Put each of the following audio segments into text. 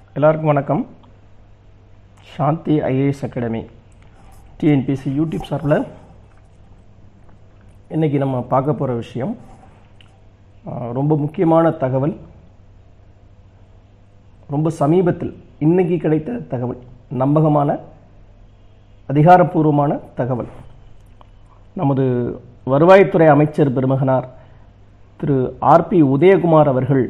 எல்லாருக்கும் வணக்கம் Shanthi IAS academy TNPSC YouTube சார்பில் இன்றைக்கி நம்ம பார்க்க போகிற விஷயம் ஆ, ரொம்ப முக்கியமான தகவல் ரொம்ப சமீபத்தில் இன்னைக்கு கிடைத்த தகவல் நம்பகமான அதிகாரப்பூர்வமான தகவல் நமது வருவாய்த்துறை அமைச்சர் பெருமகனார் திரு ஆர்பி உதயகுமார் அவர்கள்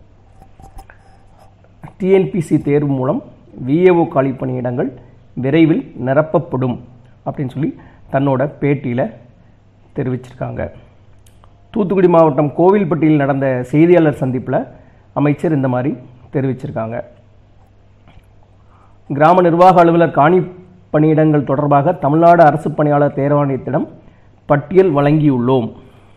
டிஎன்பிசி தேர்வு மூலம் விஏஓ காலி பணியிடங்கள் விரைவில் நிரப்பப்படும் அப்படின்னு சொல்லி தன்னோட பேட்டியில் தெரிவிச்சிருக்காங்க தூத்துக்குடி மாவட்டம் கோவில்பட்டியில் நடந்த செய்தியாளர் சந்திப்பில் அமைச்சர் இந்த மாதிரி தெரிவிச்சிருக்காங்க கிராம நிர்வாக அலுவலர் காணி பணியிடங்கள் தொடர்பாக தமிழ்நாடு அரசு பணியாளர் தேர்வாணையத்திடம் பட்டியல் வழங்கியுள்ளோம்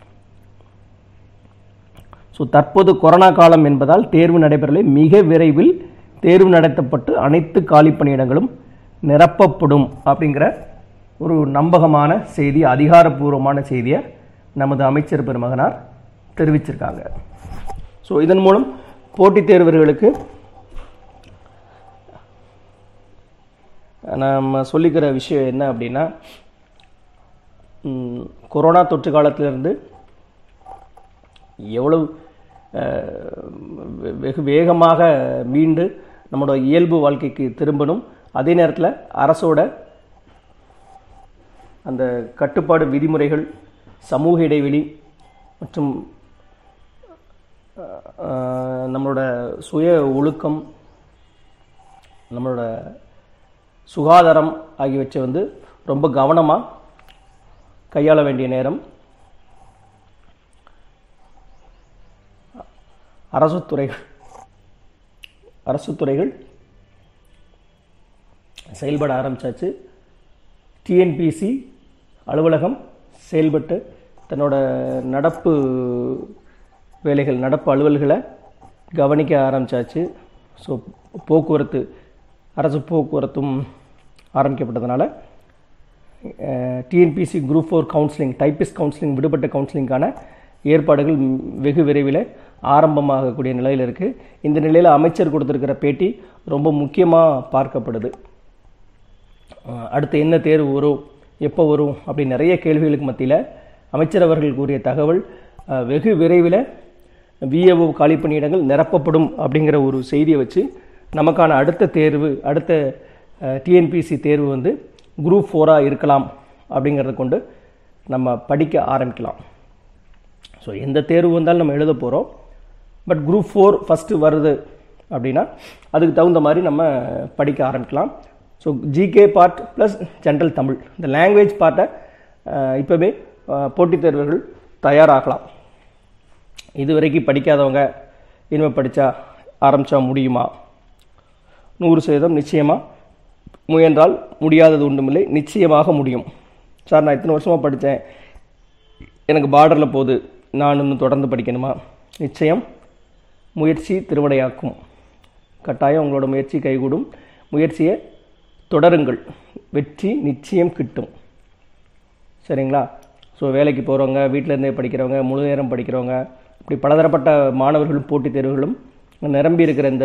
ஸோ தற்போது கொரோனா காலம் என்பதால் தேர்வு நடைபெறலை மிக விரைவில் தேர்வு நடத்தப்பட்டு அனைத்து காலி பணியிடங்களும் நிரப்பப்படும் அப்படிங்கிற ஒரு நம்பகமான செய்தி அதிகாரப்பூர்வமான செய்தியை நமது அமைச்சர் பெருமகனார் தெரிவிச்சிருக்காங்க ஸோ இதன் மூலம் போட்டித் தேர்வர்களுக்கு நம்ம சொல்லிக்கிற விஷயம் என்ன அப்படின்னா ம், கொரோனா தொற்று காலத்திலிருந்து எவ்வளவு அஹ், வெ- வெகு வேகமாக மீண்டு நம்மளோட இயல்பு வாழ்க்கைக்கு திரும்பணும் அதே நேரத்தில் அரசோட அந்த கட்டுப்பாடு விதிமுறைகள் சமூக இடைவெளி மற்றும் அஹ், நம்மளோட சுய ஒழுக்கம் நம்மளோட சுகாதாரம் ஆகியவற்றை வந்து ரொம்ப கவனமாக கையாள வேண்டிய நேரம் அரசு துறைகள் அரசு துறைகள் செயல்பட ஆரம்பிச்சாச்சு டிஎன்பிசி அலுவலகம் செயல்பட்டு தன்னோட நடப்பு வேலைகள் நடப்பு அலுவல்களை கவனிக்க ஆரம்பிச்சாச்சு ஸோ போக்குவரத்து அரசு போக்குவரத்தும் ஆரம்பிக்கப்பட்டதுனால TNPSC group four counselling typist counselling விடுபட்ட கவுன்சிலிங்கான ஏற்பாடுகள் ம், வெகு விரைவில் ஆரம்பமாகக்கூடிய நிலையில் இருக்குது இந்த நிலையில் அமைச்சர் கொடுத்துருக்கிற பேட்டி ரொம்ப முக்கியமாக பார்க்கப்படுது அஹ், அடுத்து என்ன தேர்வு வரும் எப்போ வரும் அப்படி நிறைய கேள்விகளுக்கு மத்தியில் அமைச்சர் அவர்கள் கூறிய தகவல் அஹ், வெகு விரைவில் விஏஓ காலி பணியிடங்கள் நிரப்பப்படும் அப்படிங்கிற ஒரு செய்தியை வச்சு நமக்கான அடுத்த தேர்வு அடுத்த டிஎன்பிசி தேர்வு வந்து குரூப் ஃபோராக இருக்கலாம் அப்படிங்கிறத கொண்டு நம்ம படிக்க ஆரம்பிக்கலாம் ஸோ எந்த தேர்வு வந்தாலும் நம்ம எழுத போகிறோம் பட் குரூப் ஃபோர் ஃபஸ்ட்டு வருது அப்படின்னா அதுக்கு தகுந்த மாதிரி நம்ம படிக்க ஆரம்பிக்கலாம் so GK part plus general Tamil இந்த லாங்குவேஜ் பார்ட்டை இப்போவே போட்டித் தேர்வர்கள் தயாராகலாம் இது வரைக்கும் படிக்காதவங்க இனிமேல் படித்தா ஆரம்பித்தா முடியுமா நூறு சதவீதம் நிச்சயமாக முயன்றால் முடியாதது ஒன்றுமில்லை நிச்சயமாக முடியும் சார் நான் இத்தனை வருஷமாக படித்தேன் எனக்கு பார்டரில் போகுது நான் இன்னும் தொடர்ந்து படிக்கணுமா நிச்சயம் முயற்சி திருவடையாக்கும் கட்டாயம் உங்களோட முயற்சி கைகூடும் முயற்சியை தொடருங்கள் வெற்றி நிச்சயம் கிட்டும் சரிங்களா ஸோ வேலைக்கு போகிறவங்க வீட்டில் இருந்தே படிக்கிறவங்க முழு நேரம் படிக்கிறவங்க இப்படி பலதரப்பட்ட மாணவர்களும் போட்டித் தேர்வுகளும் நிரம்பி இருக்கிற இந்த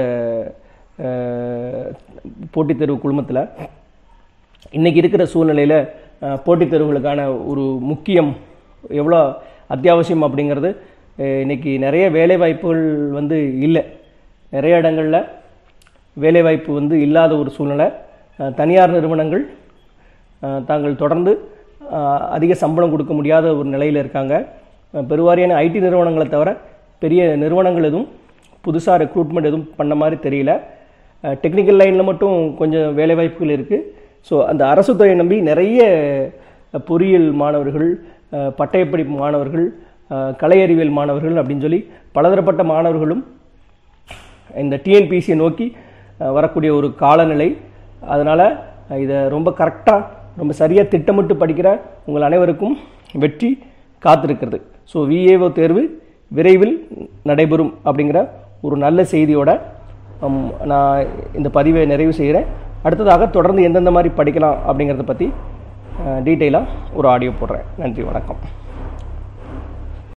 அஹ், போட்டித் தேர்வு குழுமத்தில் இன்றைக்கி இருக்கிற சூழ்நிலையில் அஹ், போட்டித் தேர்வுகளுக்கான ஒரு முக்கியம் எவ்வளோ அத்தியாவசியம் அப்படிங்கிறது அஹ், இன்னைக்கு நிறைய வேலைவாய்ப்புகள் வந்து இல்லை நிறைய இடங்களில் வேலைவாய்ப்பு வந்து இல்லாத ஒரு சூழ்நிலை அஹ், தனியார் நிறுவனங்கள் அஹ், தாங்கள் தொடர்ந்து அஹ், அதிக சம்பளம் கொடுக்க முடியாத ஒரு நிலையில் இருக்காங்க அஹ், பெருவாரியான ஐடி நிறுவனங்களை தவிர பெரிய நிறுவனங்கள் எதுவும் புதுசாக ரெக்ரூட்மெண்ட் எதுவும் பண்ண மாதிரி தெரியல டெக்னிக்கல் லைனில் மட்டும் கொஞ்சம் வேலைவாய்ப்புகள் இருக்குது ஸோ அந்த அரசு துறையை நம்பி நிறைய அஹ், பொறியியல் மாணவர்கள் அஹ், பட்டயப்படிப்பு மாணவர்கள் அஹ், கலை அறிவியல் மாணவர்கள் அப்படின்னு சொல்லி பலதரப்பட்ட மாணவர்களும் இந்த டிஎன்பிசியை நோக்கி அஹ், வரக்கூடிய ஒரு காலநிலை அதனால் இதை ரொம்ப கரெக்டாக ரொம்ப சரியாக திட்டமிட்டு படிக்கிற உங்கள் அனைவருக்கும் வெற்றி காத்திருக்கிறது ஸோ விஏஓ தேர்வு விரைவில் நடைபெறும் அப்படிங்கிற ஒரு நல்ல செய்தியோட ஹம், நான் இந்த பதிவை நிறைவு செய்கிறேன் அடுத்ததாக தொடர்ந்து எந்தெந்த மாதிரி படிக்கலாம் அப்படிங்கிறத பற்றி டீட்டெயிலாக ஒரு ஆடியோ போடுறேன் நன்றி வணக்கம்